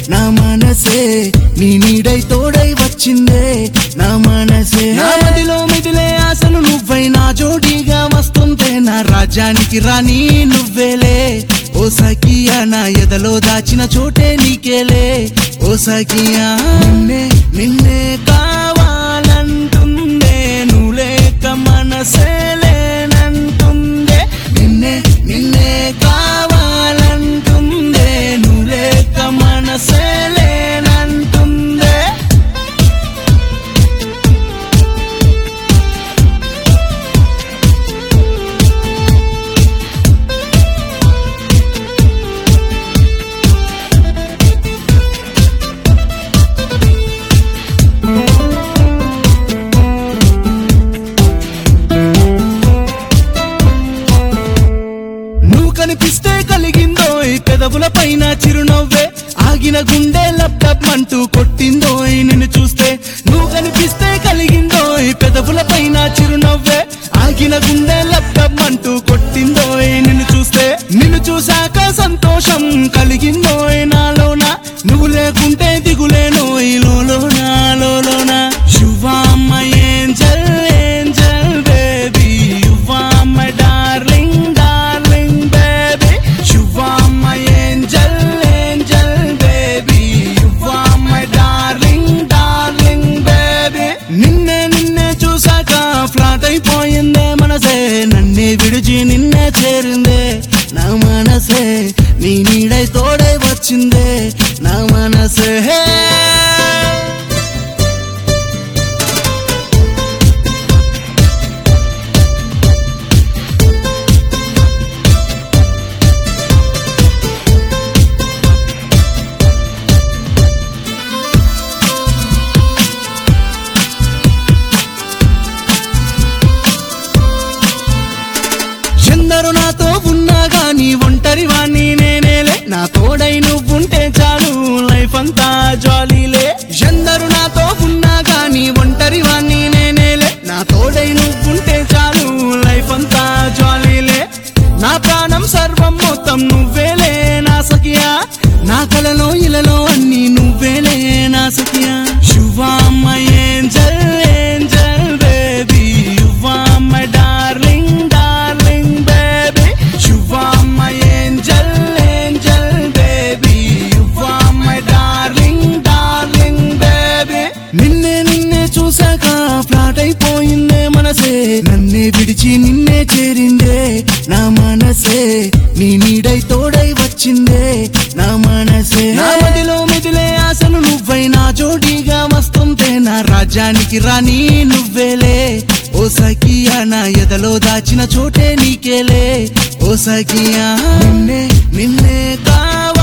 నా మనసే నీ నీడై తోడై వచ్చిందే నా మనసే నా మదిలో మిదిలే ఆశలు నువ్వై నా జోడీగా వస్తుంటే నా రాజ్యానికి రాని నువ్వేలే ఓ సఖియా నా ఎదలో దాచిన చోటే నీకేలే ఓ సఖియా నిన్నే నిన్నే కావాలంటుందే నువ్వు లేక మనసే లేనంటుందే నిన్నే నిన్నే కావాలంటుందే నువ్వు లేక మనసే లేనంటుందే నువ్వు కనిపిస్తే కలిగిందో ఈ పెదవుల పైన చిరునవ్వే ఆగిన గుండె లప్టప్ అంటూ కొట్టిందో ఈ నిన్ను చూస్తే నువ్వు కనిపిస్తే కలిగిందో ఈ పెదవుల పైన చిరునవ్వే ఆగిన గుండె లప్టప్ అంటూ కొట్టిందో ఈ నిన్ను చూస్తే నిన్ను చూశాక సంతోషం కలిగిందో ఈ నాలోన నువ్వు లేకుంటే దిగులేనో ఈ లోలోన లోలోన శుభామ్మ ఏంజల్ ఏంజల్ బేబీ యువామ్మ డార్లింగ్ డార్లింగ్ బేబీ శుభామ్మ ఏంజల్ ఏంజల్ బేబీ యువామ్మ డార్లింగ్ డార్లింగ్ బేబీ నిన్నే నిన్నే చూసాక ఫ్లాట్ అయిపోయిందే మనసే నన్నే విడిచి నిన్నే చేరిందే నా మనసే నీ నీడై తోడై వచ్చిందే నా మనసే ఎందరు నాతో ఉన్నా గాని ఒంటరి వాణ్ణి నేనేలే నా తోడై నువ్వుంటే చాలు లైఫ్ అంతా జాలీలే ఎందరు నాతో ఉన్నా గాని ఒంటరి వాణ్ణి నేనేలే నా తోడై నువ్వుంటే చాలు లైఫ్ అంతా జాలీలే నా ప్రాణం సర్వం మొత్తం నువ్వేలే నా సఖియా నా కలలో ఇలలో అన్ని నువ్వేలే నా సఖియా శుభామ్మ ఏంజల్ ఏంజల్ బేబీ యువామ్మ డార్లింగ్ డార్లింగ్ బేబీ శుభామ్మ ఏంజల్ ఏంజల్ బేబీ యువామ్మ డార్లింగ్ డార్లింగ్ బేబీ నిన్నే నిన్నే చూశాక ఫ్లాట్ అయిపోయిందే మనసే నన్నే విడిచి నిన్నే చేరిందే నా మనసే నీ నీడై తోడై వచ్చిందే నా మనసే నా మదిలో మిదిలే ఆశలు నువ్వై నా జోడీగా వస్తుంటే నా రాజ్యానికి రాని నువ్వేలే ఓ సఖియా నా ఎదలో దాచిన చోటే నీకేలే ఓ సఖియా నిన్నే నిన్నే కావ